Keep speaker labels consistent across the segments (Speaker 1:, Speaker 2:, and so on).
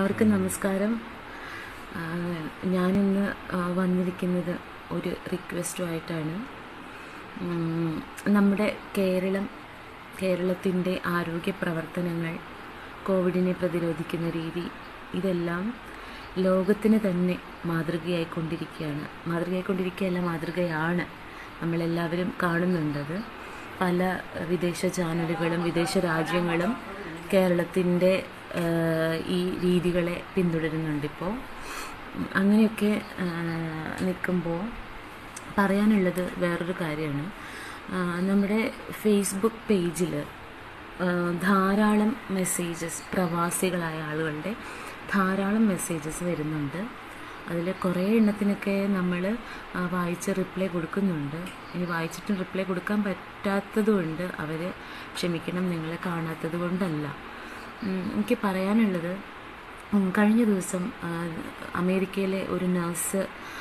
Speaker 1: എല്ലാവർക്കും നമസ്കാരം ആ, ഞാനിന്ന് ആ, വന്നിരിക്കുന്നത് ഒരു റിക്വസ്റ്റുമായിട്ടാണ് ഉം, നമ്മുടെ കേരളം കേരളത്തിൻ്റെ ആരോഗ്യ പ്രവർത്തനങ്ങൾ കോവിഡിനെ പ്രതിരോധിക്കുന്ന രീതി ഇതെല്ലാം ലോകത്തിന് തന്നെ മാതൃകയായിക്കൊണ്ടിരിക്കുകയാണ് മാതൃകയായിക്കൊണ്ടിരിക്കുകയല്ല മാതൃകയാണ് നമ്മളെല്ലാവരും കാണുന്നുണ്ടത് പല വിദേശ ചാനലുകളും വിദേശ രാജ്യങ്ങളും കേരളത്തിൻ്റെ ഈ രീതികളെ പിന്തുടരുന്നുണ്ട് ഇപ്പോൾ അങ്ങനെയൊക്കെ നിൽക്കുമ്പോൾ പറയാനുള്ളത് വേറൊരു കാര്യമാണ് ആ, നമ്മുടെ ഫേസ്ബുക്ക് പേജിൽ ധാരാളം മെസ്സേജസ് പ്രവാസികളായ ആളുകളുടെ ധാരാളം മെസ്സേജസ് വരുന്നുണ്ട് അതിൽ കുറേ എണ്ണത്തിനൊക്കെ നമ്മൾ വായിച്ച് റിപ്ലൈ കൊടുക്കുന്നുണ്ട് ഇനി വായിച്ചിട്ടും റിപ്ലൈ കൊടുക്കാൻ പറ്റാത്തതുകൊണ്ട് അവർ ക്ഷമിക്കണം നിങ്ങളെ കാണാത്തത് കൊണ്ടല്ല ഉം, എനിക്ക് പറയാനുള്ളത് ഉം, കഴിഞ്ഞ ദിവസം ആ, അമേരിക്കയിലെ ഒരു നഴ്സ്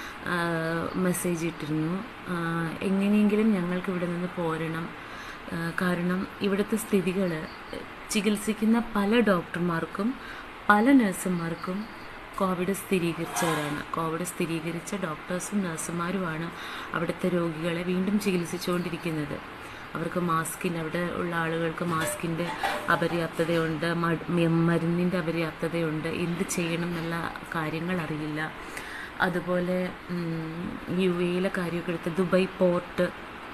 Speaker 1: മെസ്സേജ് ഇട്ടിരുന്നു ആ, എങ്ങനെയെങ്കിലും ഞങ്ങൾക്ക് ഇവിടെ നിന്ന് പോരണം ആ, കാരണം ഇവിടുത്തെ സ്ഥിതികൾ ചികിത്സിക്കുന്ന പല ഡോക്ടർമാർക്കും പല നഴ്സുമാർക്കും കോവിഡ് സ്ഥിരീകരിച്ചവരാണ് കോവിഡ് സ്ഥിരീകരിച്ച ഡോക്ടേഴ്സും നഴ്സുമാരുമാണ് അവിടുത്തെ രോഗികളെ വീണ്ടും ചികിത്സിച്ചുകൊണ്ടിരിക്കുന്നത് അവർക്ക് മാസ്കിന് അവിടെ ഉള്ള ആളുകൾക്ക് മാസ്കിൻ്റെ അപര്യാപ്തതയുണ്ട് മ- മ- മരുന്നിൻ്റെ അപര്യാപ്തതയുണ്ട് എന്ത് ചെയ്യണം എന്നുള്ള കാര്യങ്ങൾ അറിയില്ല അതുപോലെ ഉം, യു എയിലെ കാര്യമൊക്കെ എടുത്ത് ദുബായ് പോർട്ട്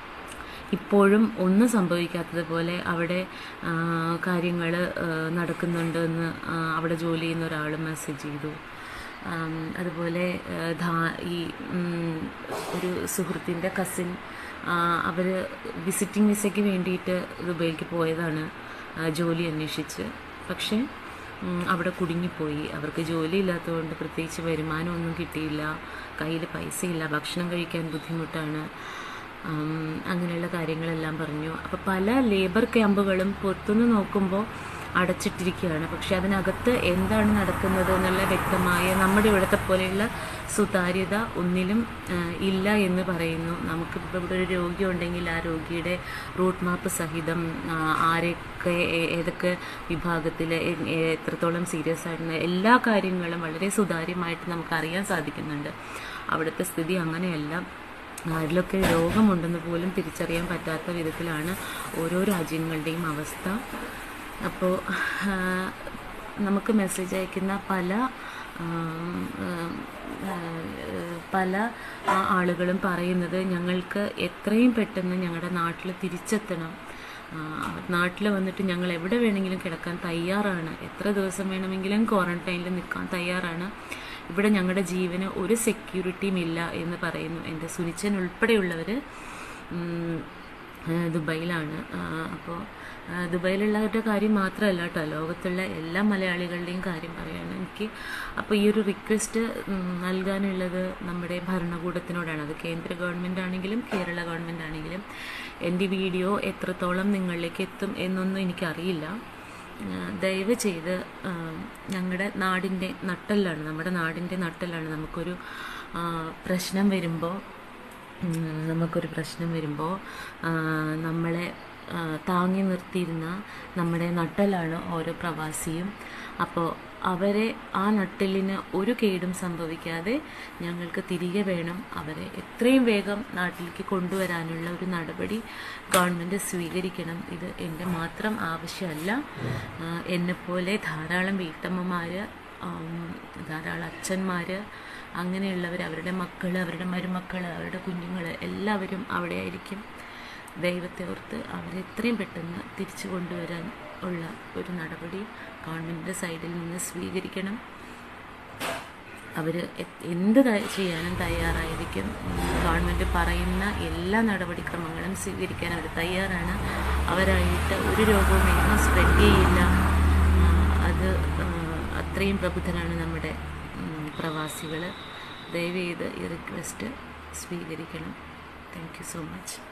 Speaker 1: ഇപ്പോഴും ഒന്നും സംഭവിക്കാത്തതുപോലെ അവിടെ കാര്യങ്ങൾ നടക്കുന്നുണ്ട് എന്ന് ആ, അവിടെ ജോലി ചെയ്യുന്ന ഒരാൾ മെസ്സേജ് ചെയ്തു ആം, അതുപോലെ ആ, ധാ- ഈ ഉം, ഒരു സുഹൃത്തിൻ്റെ കസിൻ അവർ വിസിറ്റിംഗ് വിസയ്ക്ക് വേണ്ടിയിട്ട് ദുബൈയിലേക്ക് പോയതാണ് ആ, ജോലി അന്വേഷിച്ച് പക്ഷേ ഉം, അവിടെ കുടുങ്ങിപ്പോയി അവർക്ക് ജോലി ഇല്ലാത്തതുകൊണ്ട് പ്രത്യേകിച്ച് വരുമാനമൊന്നും കിട്ടിയില്ല കയ്യിൽ പൈസയില്ല ഭക്ഷണം കഴിക്കാൻ ബുദ്ധിമുട്ടാണ് ഉം, അങ്ങനെയുള്ള കാര്യങ്ങളെല്ലാം പറഞ്ഞു അപ്പോൾ പല ലേബർ ക്യാമ്പുകളും പുറത്തുനിന്ന് നോക്കുമ്പോൾ അടച്ചിട്ടിരിക്കുകയാണ് പക്ഷെ അതിനകത്ത് എന്താണ് നടക്കുന്നത് എന്നുള്ള വ്യക്തമായ നമ്മുടെ ഇവിടുത്തെ പോലെയുള്ള സുതാര്യത ഒന്നിലും ആ, ഇല്ല എന്ന് പറയുന്നു നമുക്കിപ്പോൾ ഇവിടെ ഒരു രോഗി ഉണ്ടെങ്കിൽ ആ രോഗിയുടെ റൂട്ട് മാപ്പ് സഹിതം ആ, ആരൊക്കെ ഏ- ഏതൊക്കെ വിഭാഗത്തിൽ എത്രത്തോളം സീരിയസ് ആയിട്ടുള്ള എല്ലാ കാര്യങ്ങളും വളരെ സുതാര്യമായിട്ട് നമുക്ക് അറിയാൻ സാധിക്കുന്നുണ്ട് അവിടുത്തെ സ്ഥിതി അങ്ങനെയല്ല ആരിലൊക്കെ രോഗമുണ്ടെന്ന് പോലും തിരിച്ചറിയാൻ പറ്റാത്ത വിധത്തിലാണ് ഓരോ രാജ്യങ്ങളുടെയും അവസ്ഥ അപ്പോൾ നമുക്ക് മെസ്സേജ് അയക്കുന്ന പല ആം, ആം, ആ, പല ആ, ആളുകളും പറയുന്നത് ഞങ്ങൾക്ക് എത്രയും പെട്ടെന്ന് ഞങ്ങളുടെ നാട്ടിൽ തിരിച്ചെത്തണം നാട്ടിൽ വന്നിട്ട് ഞങ്ങൾ എവിടെ വേണമെങ്കിലും കിടക്കാൻ തയ്യാറാണ് എത്ര ദിവസം വേണമെങ്കിലും ക്വാറന്റൈനിൽ നിൽക്കാൻ തയ്യാറാണ് ഇവിടെ ഞങ്ങളുടെ ജീവന് ഒരു സെക്യൂരിറ്റിയും ഇല്ല എന്ന് പറയുന്നു എൻ്റെ സുനിച്ചൻ ഉൾപ്പെടെയുള്ളവർ ദുബൈയിലാണ് അപ്പോൾ ദുബൈയിലുള്ളവരുടെ കാര്യം മാത്രമല്ല കേട്ടോ ലോകത്തുള്ള എല്ലാ മലയാളികളുടെയും കാര്യം പറയാണ് എനിക്ക് അപ്പോൾ ഈ ഒരു റിക്വസ്റ്റ് നൽകാനുള്ളത് നമ്മുടെ ഭരണകൂടത്തിനോടാണ് അത് കേന്ദ്ര ഗവൺമെൻറ് ആണെങ്കിലും കേരള ഗവൺമെൻറ് ആണെങ്കിലും എൻ്റെ വീഡിയോ എത്രത്തോളം നിങ്ങളിലേക്ക് എത്തും എന്നൊന്നും എനിക്കറിയില്ല ആ, ദയവ് ചെയ്ത് ഞങ്ങളുടെ നാടിൻ്റെ നട്ടെല്ലാണ് നമ്മുടെ നാടിൻ്റെ നട്ടെല്ലാണ് നമുക്കൊരു ആ, പ്രശ്നം വരുമ്പോൾ ഉം, നമുക്കൊരു പ്രശ്നം വരുമ്പോൾ നമ്മളെ ആ, താങ്ങി നിർത്തിയിരുന്ന നമ്മുടെ നട്ടലാണ് ഓരോ പ്രവാസിയും അപ്പോൾ അവരെ ആ നട്ടെല്ലിന് ഒരു കേടും സംഭവിക്കാതെ ഞങ്ങൾക്ക് തിരികെ വേണം അവരെ എത്രയും വേഗം നാട്ടിലേക്ക് കൊണ്ടുവരാനുള്ള ഒരു നടപടി ഗവൺമെൻറ് സ്വീകരിക്കണം ഇത് എൻ്റെ മാത്രം ആവശ്യമല്ല ആ, എന്നെപ്പോലെ ധാരാളം വീട്ടമ്മമാർ ധാരാളം അച്ഛന്മാർ അങ്ങനെയുള്ളവർ അവരുടെ മക്കൾ അവരുടെ മരുമക്കൾ അവരുടെ കുഞ്ഞുങ്ങൾ എല്ലാവരും അവിടെ ആയിരിക്കും ദൈവത്തെ ഓർത്ത് അവരെ എത്രയും പെട്ടെന്ന് തിരിച്ചു കൊണ്ടുവരാൻ ഉള്ള ഒരു നടപടി ഗവൺമെൻറ്റിൻ്റെ സൈഡിൽ നിന്ന് സ്വീകരിക്കണം അവർ എന്ത് ത- ചെയ്യാനും തയ്യാറായിരിക്കും ഗവൺമെൻറ് പറയുന്ന എല്ലാ നടപടിക്രമങ്ങളും സ്വീകരിക്കാൻ അവർ തയ്യാറാണ് അവരായിട്ട് ഒരു രോഗവും എങ്ങും സ്പ്രെഡ് ചെയ്യില്ല ആ, അത് ആ, അത്രയും പ്രബുദ്ധരാണ് നമ്മുടെ പ്രവാസികൾ ദയവ് ചെയ്ത് ഈ റിക്വസ്റ്റ് സ്വീകരിക്കണം താങ്ക് യു സോ മച്ച്